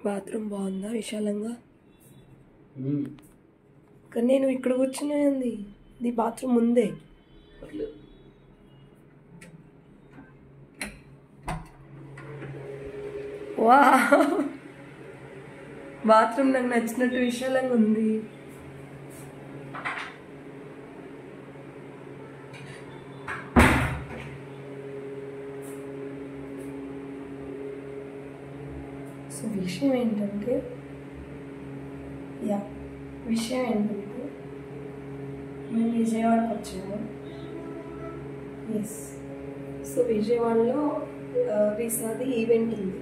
Bathroom బాగుందా విశాలంగా మ్మ్. కానీ నేను ఇక్కడ కూర్చునేది ఇది బాత్రూమ్ ఉందే పర్లేదు వా బాత్రూమ్ నాకు నచ్చినట్టు విశాలంగా ఉంది సో విషయం ఏంటంటే యా విషయం ఏంటంటే మేము విజయవాడకి వచ్చాము ఎస్ సో విజయవాడలో ఆ, రీసాది ఈవెంట్ ఉంది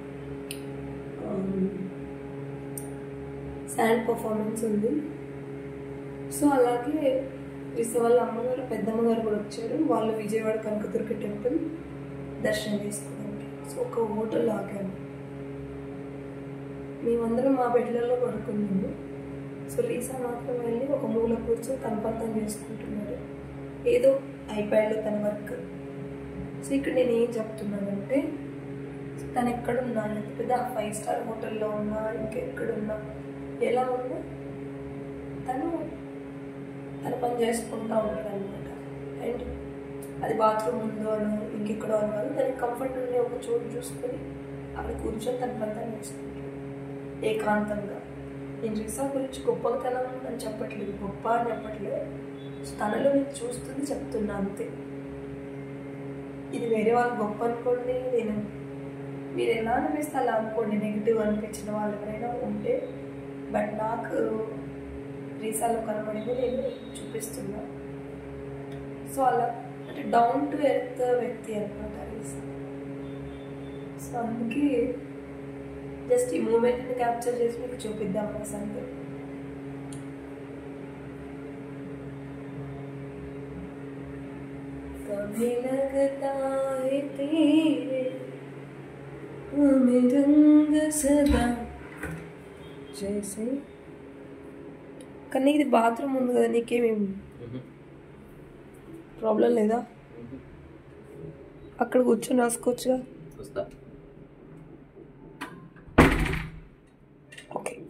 శాండ్ పర్ఫార్మెన్స్ ఉంది సో అలాగే రిస వాళ్ళ అమ్మగారు పెద్దమ్మ గారు కూడా వచ్చారు వాళ్ళు విజయవాడ కనకదుర్గ టెంపుల్ దర్శనం చేసుకోవడానికి సో ఒక హోటల్ ఆగాము మేమందరం మా బెడ్లలో పడుకున్నాము సో రీసా మాత్రం వెళ్ళి ఒక మూల కూర్చొని తన పని చేసుకుంటున్నాడు ఏదో ఐప్యాడ్లో తన వర్క్ సో ఇక్కడ నేను ఏం చెప్తున్నానంటే తను ఎక్కడున్నా ఎంత పెద్ద ఫైవ్ స్టార్ హోటల్లో ఉన్నా ఇంకెక్కడున్నా ఎలా ఉన్నా తను తన పని చేసుకుంటూ ఉంటాడు అనమాట అండ్ అది బాత్రూమ్ ఉందో అనో ఇంకెక్కడో అని కాదు తనకి కంఫర్ట్ ఉండే ఒక చోటు చూసుకొని అక్కడ కూర్చొని తన పని తను చేసుకుంటాడు ఏకాంతంగా నేను రిసా గురించి గొప్పతనం అని చెప్పట్లేదు గొప్ప అని చెప్పట్లేదు సో తనలో నేను చూస్తుంది చెప్తున్నా అంతే ఇది వేరే వాళ్ళు గొప్ప అనుకోండి నేను మీరు ఎలా అనిపిస్తే అలా అనుకోండి నెగిటివ్ అనిపించిన వాళ్ళు ఎవరైనా ఉంటే బట్ నాకు రీసాలో కనబడింది నేను చూపిస్తున్నా సో అలా అంటే డౌన్ టు ఎర్త్ వ్యక్తి అనమాట రీసా సో అందుకే జస్ట్ ఈ మూమెంట్ని క్యాప్చర్ చేసి మీకు చూపిద్దాం అనేసి అంతే कभी लगता है तेरे हमें रंग सदा जैसे కానీ ఇది బాత్రూమ్ ఉంది కదా నీకేమి మ్మ్. ప్రాబ్లం లేదా మ్మ్. అక్కడ కూర్చొని రాసుకోవచ్చుగా వస్తా ఓకే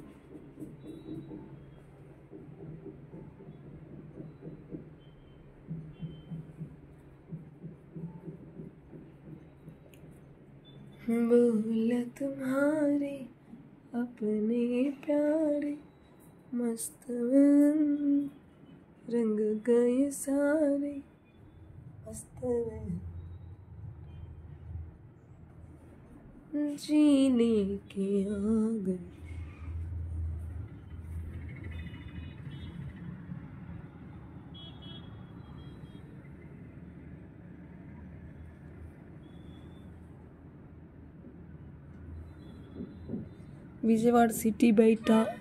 बोला तुम्हारे अपने प्यारे मस्त मन, रंग गए सारे मस्त मन। जीने के आंगन విజయవాడ సిటీ బయట